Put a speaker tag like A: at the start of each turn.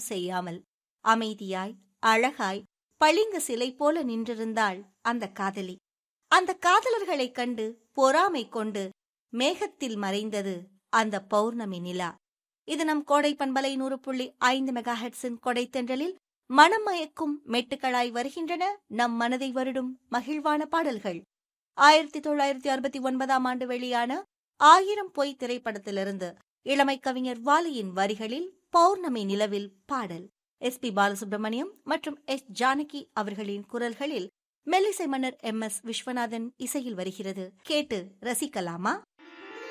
A: செய்யாமல் அமைதியாய் அழகாய் பளிங்கு சிலை போல நின்றிருந்தாள் அந்த காதலி அந்த காதலர்களைக் கண்டு பொறாமை கொண்டு மேகத்தில் மறைந்தது அந்த பௌர்ணமி நிலா இது நம் கோடை பண்பலை நூறு புள்ளி ஐந்து மெகா ஹெட்ஸின் கொடைத்தென்றலில் மனம் மயக்கும் மெட்டுக்களாய் வருகின்றன நம் மனதை வருடும் மகிழ்வான பாடல்கள் ஆயிரத்தி தொள்ளாயிரத்தி அறுபத்தி ஒன்பதாம் ஆண்டு வெளியான ஆயிரம் பொய் திரைப்படத்திலிருந்து இளமை கவிஞர் வாலியின் வரிகளில் பௌர்ணமி நிலவில் பாடல் எஸ் பி பாலசுப்ரமணியம் மற்றும் எஸ் ஜானகி அவர்களின் குரல்களில் மெல்லிசை மன்னர் எம் எஸ் விஸ்வநாதன் இசையில் வருகிறது கேட்டு ரசிக்கலாமா